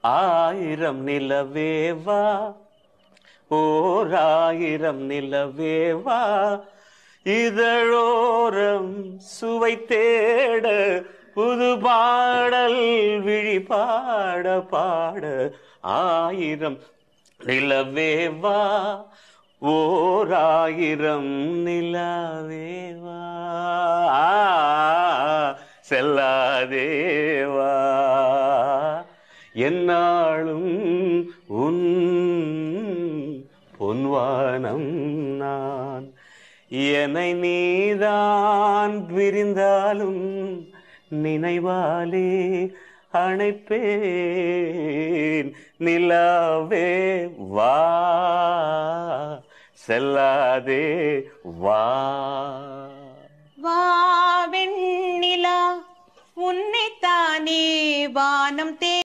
ஆயிரம் நிலவேவா ஓர் ஆயிரம் நிலவேவா இதழோரம் சுவை தேட புது பாடல் விழி பாட பாட ஆயிரம் நிலவேவா ஓர் ஆயிரம் நிலவேவா செல்லாதேவா என்னாலும் உன் பொன்வானம் நான் என்னை நீதான் பிரிந்தாலும் நினைவாலே அணைப்பேன் நிலாவே வா செல்லாதே வா வா வெண்ணிலா உன்னைத்தானே வானம் தே